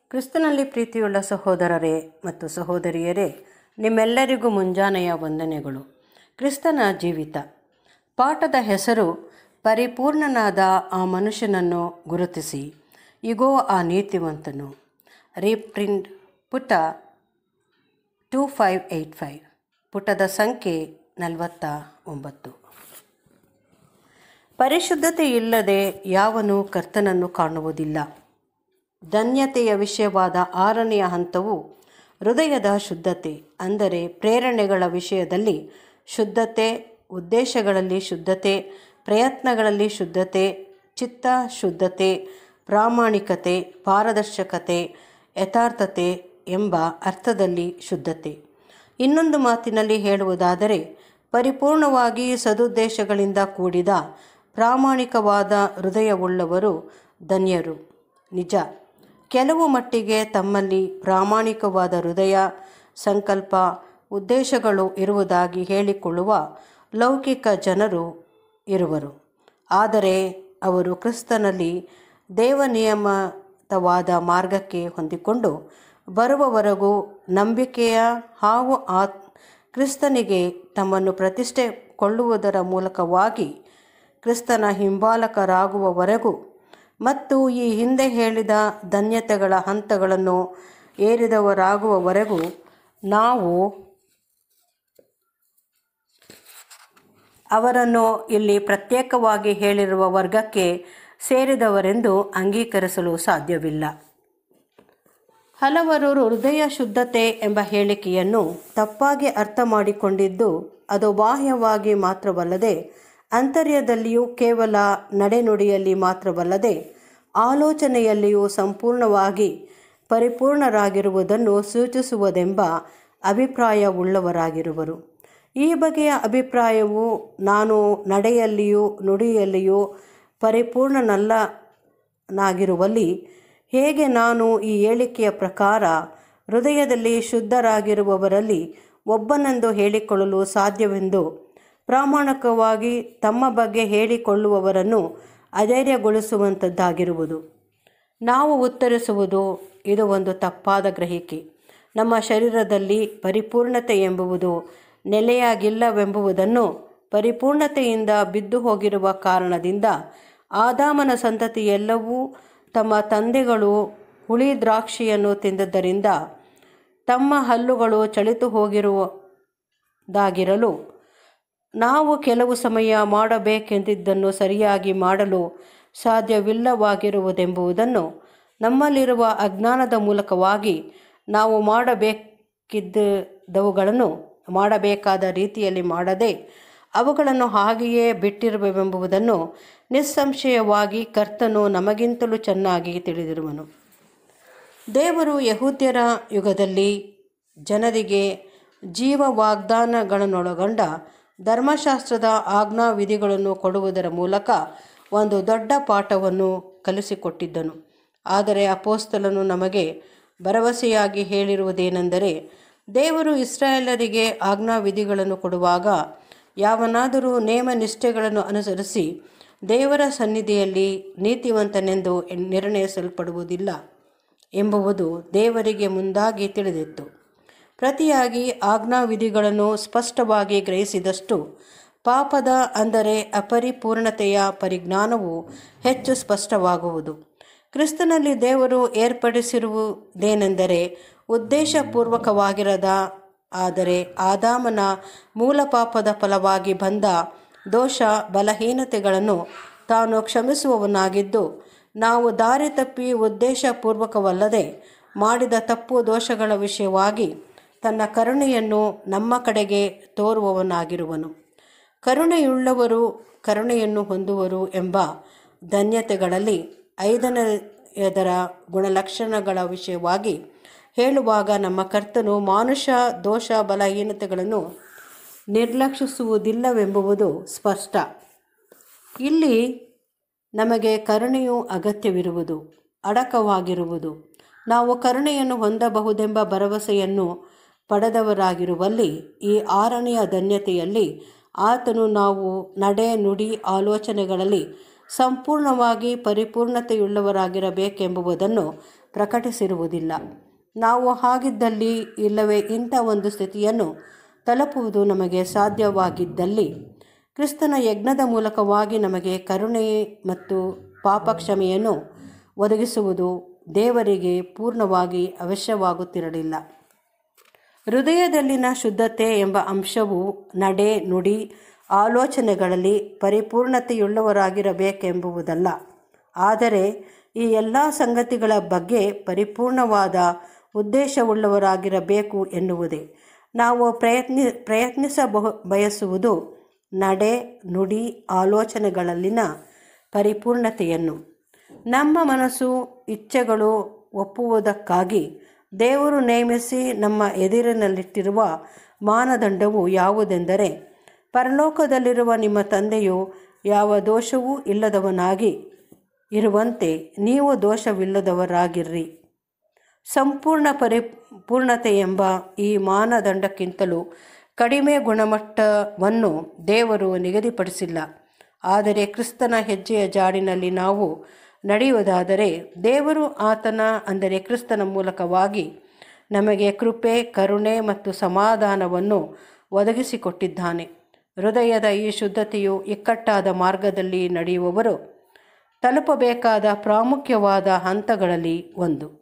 ಕ್ರಿಸ್ತನಲ್ಲಿ ಪ್ರೀತಿಯುಳ್ಳ ಸಹೋದರರೇ ಮತ್ತು ಸಹೋದರಿಯರೇ ನಿಮ್ಮೆಲ್ಲರಿಗೂ ಮುಂಜಾನೆಯ ವಂದನೆಗಳು ಕ್ರಿಸ್ತನ ಜೀವಿತ ಪಾಠದ ಹೆಸರು ಪರಿಪೂರ್ಣನಾದ ಆ ಮನುಷ್ಯನನ್ನು ಗುರುತಿಸಿ ಇಗೋ ಆ ನೀತಿವಂತನು ರೀಪ್ರಿಂಟ್ ಪುಟ ಟೂ ಫೈವ್ ಏಯ್ಟ್ ಫೈವ್ ಪುಟದ ಸಂಖ್ಯೆ ನಲವತ್ತ ಒಂಬತ್ತು ಪರಿಶುದ್ಧತೆ ಇಲ್ಲದೆ ಯಾವನು ಕರ್ತನನ್ನು ಕಾಣುವುದಿಲ್ಲ ಧನ್ಯತೆಯ ವಿಷಯವಾದ ಆರನೆಯ ಹಂತವು ಹೃದಯದ ಶುದ್ಧತೆ ಅಂದರೆ ಪ್ರೇರಣೆಗಳ ವಿಷಯದಲ್ಲಿ ಶುದ್ಧತೆ ಉದ್ದೇಶಗಳಲ್ಲಿ ಶುದ್ಧತೆ ಪ್ರಯತ್ನಗಳಲ್ಲಿ ಶುದ್ಧತೆ ಚಿತ್ತ ಶುದ್ಧತೆ ಪ್ರಾಮಾಣಿಕತೆ ಪಾರದರ್ಶಕತೆ ಯಥಾರ್ಥತೆ ಎಂಬ ಅರ್ಥದಲ್ಲಿ ಶುದ್ಧತೆ ಇನ್ನೊಂದು ಮಾತಿನಲ್ಲಿ ಹೇಳುವುದಾದರೆ ಪರಿಪೂರ್ಣವಾಗಿ ಸದುದ್ದೇಶಗಳಿಂದ ಕೂಡಿದ ಪ್ರಾಮಾಣಿಕವಾದ ಹೃದಯವುಳ್ಳವರು ಧನ್ಯರು ನಿಜ ಕೆಲವು ಮಟ್ಟಿಗೆ ತಮ್ಮಲ್ಲಿ ಪ್ರಾಮಾಣಿಕವಾದ ಹೃದಯ ಸಂಕಲ್ಪ ಉದ್ದೇಶಗಳು ಇರುವುದಾಗಿ ಹೇಳಿಕೊಳ್ಳುವ ಲೌಕಿಕ ಜನರು ಇರುವರು ಆದರೆ ಅವರು ಕ್ರಿಸ್ತನಲ್ಲಿ ದೇವನಿಯಮಿತವಾದ ಮಾರ್ಗಕ್ಕೆ ಹೊಂದಿಕೊಂಡು ಬರುವವರೆಗೂ ನಂಬಿಕೆಯ ಹಾಗೂ ಆ ಕ್ರಿಸ್ತನಿಗೆ ತಮ್ಮನ್ನು ಪ್ರತಿಷ್ಠೆಕೊಳ್ಳುವುದರ ಮೂಲಕವಾಗಿ ಕ್ರಿಸ್ತನ ಹಿಂಬಾಲಕರಾಗುವವರೆಗೂ ಮತ್ತು ಈ ಹಿಂದೆ ಹೇಳಿದ ಧನ್ಯತೆಗಳ ಹಂತಗಳನ್ನು ಏರಿದವರಾಗುವವರೆಗೂ ನಾವು ಅವರನ್ನು ಇಲ್ಲಿ ಪ್ರತ್ಯೇಕವಾಗಿ ಹೇಳಿರುವ ವರ್ಗಕ್ಕೆ ಸೇರಿದವರೆಂದು ಅಂಗೀಕರಿಸಲು ಸಾಧ್ಯವಿಲ್ಲ ಹಲವರು ಹೃದಯ ಶುದ್ಧತೆ ಎಂಬ ಹೇಳಿಕೆಯನ್ನು ತಪ್ಪಾಗಿ ಅರ್ಥ ಮಾಡಿಕೊಂಡಿದ್ದು ಅದು ಬಾಹ್ಯವಾಗಿ ಮಾತ್ರವಲ್ಲದೆ ಅಂತರ್ಯದಲ್ಲಿಯೂ ಕೇವಲ ನಡೆನುಡಿಯಲ್ಲಿ ಮಾತ್ರವಲ್ಲದೆ ಆಲೋಚನೆಯಲ್ಲಿಯೂ ಸಂಪೂರ್ಣವಾಗಿ ಪರಿಪೂರ್ಣರಾಗಿರುವುದನ್ನು ಸೂಚಿಸುವುದೆಂಬ ಅಭಿಪ್ರಾಯವುಳ್ಳವರಾಗಿರುವರು ಈ ಬಗೆಯ ಅಭಿಪ್ರಾಯವು ನಾನು ನಡೆಯಲ್ಲಿಯೂ ನುಡಿಯಲ್ಲಿಯೂ ಪರಿಪೂರ್ಣನಲ್ಲನಾಗಿರುವಲ್ಲಿ ಹೇಗೆ ನಾನು ಈ ಹೇಳಿಕೆಯ ಪ್ರಕಾರ ಹೃದಯದಲ್ಲಿ ಶುದ್ಧರಾಗಿರುವವರಲ್ಲಿ ಒಬ್ಬನೆಂದು ಹೇಳಿಕೊಳ್ಳಲು ಸಾಧ್ಯವೆಂದು ಪ್ರಾಮಾಣಿಕವಾಗಿ ತಮ್ಮ ಬಗ್ಗೆ ಹೇಳಿಕೊಳ್ಳುವವರನ್ನು ಅಧೈರ್ಯಗೊಳಿಸುವಂಥದ್ದಾಗಿರುವುದು ನಾವು ಉತ್ತರಿಸುವುದು ಇದು ಒಂದು ತಪ್ಪಾದ ಗ್ರಹಿಕೆ ನಮ್ಮ ಶರೀರದಲ್ಲಿ ಪರಿಪೂರ್ಣತೆ ಎಂಬುವುದು ನೆಲೆಯಾಗಿಲ್ಲವೆಂಬುದನ್ನು ಪರಿಪೂರ್ಣತೆಯಿಂದ ಬಿದ್ದು ಹೋಗಿರುವ ಕಾರಣದಿಂದ ಆದಾಮನ ಸಂತತಿ ಎಲ್ಲವೂ ತಮ್ಮ ತಂದೆಗಳು ಹುಳಿ ದ್ರಾಕ್ಷಿಯನ್ನು ತಿಂದದ್ದರಿಂದ ತಮ್ಮ ಹಲ್ಲುಗಳು ಚಳಿತು ಹೋಗಿರುವುದಾಗಿರಲು ನಾವು ಕೆಲವು ಸಮಯ ಮಾಡಬೇಕೆಂದಿದ್ದನ್ನು ಸರಿಯಾಗಿ ಮಾಡಲು ಸಾಧ್ಯವಿಲ್ಲವಾಗಿರುವುದೆಂಬುದನ್ನು ನಮ್ಮಲ್ಲಿರುವ ಅಜ್ಞಾನದ ಮೂಲಕವಾಗಿ ನಾವು ಮಾಡಬೇಕಿದ್ದವುಗಳನ್ನು ಮಾಡಬೇಕಾದ ರೀತಿಯಲ್ಲಿ ಮಾಡದೆ ಅವುಗಳನ್ನು ಹಾಗೆಯೇ ಬಿಟ್ಟಿರುವೆವೆಂಬುದನ್ನು ನಿಸ್ಸಂಶಯವಾಗಿ ಕರ್ತನು ನಮಗಿಂತಲೂ ಚೆನ್ನಾಗಿ ತಿಳಿದಿರುವನು ದೇವರು ಯಹೂದ್ಯರ ಯುಗದಲ್ಲಿ ಜನರಿಗೆ ಜೀವ ವಾಗ್ದಾನಗಳನ್ನೊಳಗೊಂಡ ಧರ್ಮಶಾಸ್ತ್ರದ ಆಜ್ಞಾವಿಧಿಗಳನ್ನು ಕೊಡುವುದರ ಮೂಲಕ ಒಂದು ದೊಡ್ಡ ಪಾಠವನ್ನು ಕಲಿಸಿಕೊಟ್ಟಿದ್ದನು ಆದರೆ ಅಪೋಸ್ತಲನು ನಮಗೆ ಭರವಸೆಯಾಗಿ ಹೇಳಿರುವುದೇನೆಂದರೆ ದೇವರು ಇಸ್ರಾಯೇಲರಿಗೆ ಆಜ್ಞಾವಿಧಿಗಳನ್ನು ಕೊಡುವಾಗ ಯಾವನಾದರೂ ನೇಮ ನಿಷ್ಠೆಗಳನ್ನು ಅನುಸರಿಸಿ ದೇವರ ಸನ್ನಿಧಿಯಲ್ಲಿ ನೀತಿವಂತನೆಂದು ನಿರ್ಣಯಿಸಲ್ಪಡುವುದಿಲ್ಲ ಎಂಬುವುದು ದೇವರಿಗೆ ಮುಂದಾಗಿ ತಿಳಿದಿತ್ತು ಪ್ರತಿಯಾಗಿ ಆಜ್ಞಾವಿಧಿಗಳನ್ನು ಸ್ಪಷ್ಟವಾಗಿ ಗ್ರಹಿಸಿದಷ್ಟು ಪಾಪದ ಅಂದರೆ ಅಪರಿಪೂರ್ಣತೆಯ ಪರಿಜ್ಞಾನವು ಹೆಚ್ಚು ಸ್ಪಷ್ಟವಾಗುವುದು ಕ್ರಿಸ್ತನಲ್ಲಿ ದೇವರು ಏರ್ಪಡಿಸಿರುವುದೇನೆಂದರೆ ಉದ್ದೇಶಪೂರ್ವಕವಾಗಿರದ ಆದರೆ ಆದಾಮನ ಮೂಲ ಪಾಪದ ಫಲವಾಗಿ ಬಂದ ದೋಷ ಬಲಹೀನತೆಗಳನ್ನು ತಾನು ಕ್ಷಮಿಸುವವನಾಗಿದ್ದು ನಾವು ದಾರಿ ತಪ್ಪಿ ಉದ್ದೇಶಪೂರ್ವಕವಲ್ಲದೆ ಮಾಡಿದ ತಪ್ಪು ದೋಷಗಳ ವಿಷಯವಾಗಿ ತನ್ನ ಕರುಣೆಯನ್ನು ನಮ್ಮ ಕಡೆಗೆ ತೋರುವವನಾಗಿರುವನು ಕರುಣೆಯುಳ್ಳವರು ಕರುಣೆಯನ್ನು ಹೊಂದುವರು ಎಂಬ ಧನ್ಯತೆಗಳಲ್ಲಿ ಐದನೆಯದರ ಗುಣಲಕ್ಷಣಗಳ ವಿಷಯವಾಗಿ ಹೇಳುವಾಗ ನಮ್ಮ ಕರ್ತನು ಮಾನುಷ ದೋಷ ಬಲಹೀನತೆಗಳನ್ನು ನಿರ್ಲಕ್ಷಿಸುವುದಿಲ್ಲವೆಂಬುದು ಸ್ಪಷ್ಟ ಇಲ್ಲಿ ನಮಗೆ ಕರುಣೆಯು ಅಗತ್ಯವಿರುವುದು ಅಡಕವಾಗಿರುವುದು ನಾವು ಕರುಣೆಯನ್ನು ಹೊಂದಬಹುದೆಂಬ ಭರವಸೆಯನ್ನು ಪಡೆದವರಾಗಿರುವಲ್ಲಿ ಈ ಆರನೆಯ ಧನ್ಯತೆಯಲ್ಲಿ ಆತನು ನಾವು ನಡೆ ನುಡಿ ಆಲೋಚನೆಗಳಲ್ಲಿ ಸಂಪೂರ್ಣವಾಗಿ ಪರಿಪೂರ್ಣತೆಯುಳ್ಳವರಾಗಿರಬೇಕೆಂಬುದನ್ನು ಪ್ರಕಟಿಸಿರುವುದಿಲ್ಲ ನಾವು ಹಾಗಿದ್ದಲ್ಲಿ ಇಲ್ಲವೇ ಇಂಥ ಒಂದು ಸ್ಥಿತಿಯನ್ನು ತಲುಪುವುದು ನಮಗೆ ಸಾಧ್ಯವಾಗಿದ್ದಲ್ಲಿ ಕ್ರಿಸ್ತನ ಯಜ್ಞದ ಮೂಲಕವಾಗಿ ನಮಗೆ ಕರುಣೆ ಮತ್ತು ಪಾಪ ಕ್ಷಮೆಯನ್ನು ಒದಗಿಸುವುದು ದೇವರಿಗೆ ಪೂರ್ಣವಾಗಿ ಅವಶ್ಯವಾಗುತ್ತಿರಲಿಲ್ಲ ಹೃದಯದಲ್ಲಿನ ಶುದ್ಧತೆ ಎಂಬ ಅಂಶವು ನಡೆ ನುಡಿ ಆಲೋಚನೆಗಳಲ್ಲಿ ಪರಿಪೂರ್ಣತೆಯುಳ್ಳವರಾಗಿರಬೇಕೆಂಬುದಲ್ಲ ಆದರೆ ಈ ಎಲ್ಲ ಸಂಗತಿಗಳ ಬಗ್ಗೆ ಪರಿಪೂರ್ಣವಾದ ಉದ್ದೇಶವುಳ್ಳವರಾಗಿರಬೇಕು ಎನ್ನುವುದೇ ನಾವು ಪ್ರಯತ್ನಿ ಪ್ರಯತ್ನಿಸಬಹು ಬಯಸುವುದು ನಡೆ ನುಡಿ ಆಲೋಚನೆಗಳಲ್ಲಿನ ಪರಿಪೂರ್ಣತೆಯನ್ನು ನಮ್ಮ ಮನಸ್ಸು ಇಚ್ಛೆಗಳು ಒಪ್ಪುವುದಕ್ಕಾಗಿ ದೇವರು ನೇಮಿಸಿ ನಮ್ಮ ಎದುರಿನಲ್ಲಿಟ್ಟಿರುವ ಮಾನದಂಡವು ಯಾವುದೆಂದರೆ ಪರಲೋಕದಲ್ಲಿರುವ ನಿಮ್ಮ ತಂದೆಯು ಯಾವ ದೋಷವೂ ಇಲ್ಲದವನಾಗಿ ಇರುವಂತೆ ನೀವು ದೋಷವಿಲ್ಲದವರಾಗಿರ್ರಿ ಸಂಪೂರ್ಣ ಪರಿಪೂರ್ಣತೆ ಎಂಬ ಈ ಮಾನದಂಡಕ್ಕಿಂತಲೂ ಕಡಿಮೆ ಗುಣಮಟ್ಟವನ್ನು ದೇವರು ನಿಗದಿಪಡಿಸಿಲ್ಲ ಆದರೆ ಕ್ರಿಸ್ತನ ಹೆಜ್ಜೆಯ ಜಾಡಿನಲ್ಲಿ ನಾವು ನಡೆಯುವುದಾದರೆ ದೇವರು ಆತನ ಅಂದರೆ ಕ್ರಿಸ್ತನ ಮೂಲಕವಾಗಿ ನಮಗೆ ಕೃಪೆ ಕರುಣೆ ಮತ್ತು ಸಮಾಧಾನವನ್ನು ಒದಗಿಸಿಕೊಟ್ಟಿದ್ದಾನೆ ಹೃದಯದ ಈ ಶುದ್ಧತೆಯು ಇಕ್ಕಟ್ಟಾದ ಮಾರ್ಗದಲ್ಲಿ ನಡೆಯುವವರು ತಲುಪಬೇಕಾದ ಪ್ರಾಮುಖ್ಯವಾದ ಹಂತಗಳಲ್ಲಿ ಒಂದು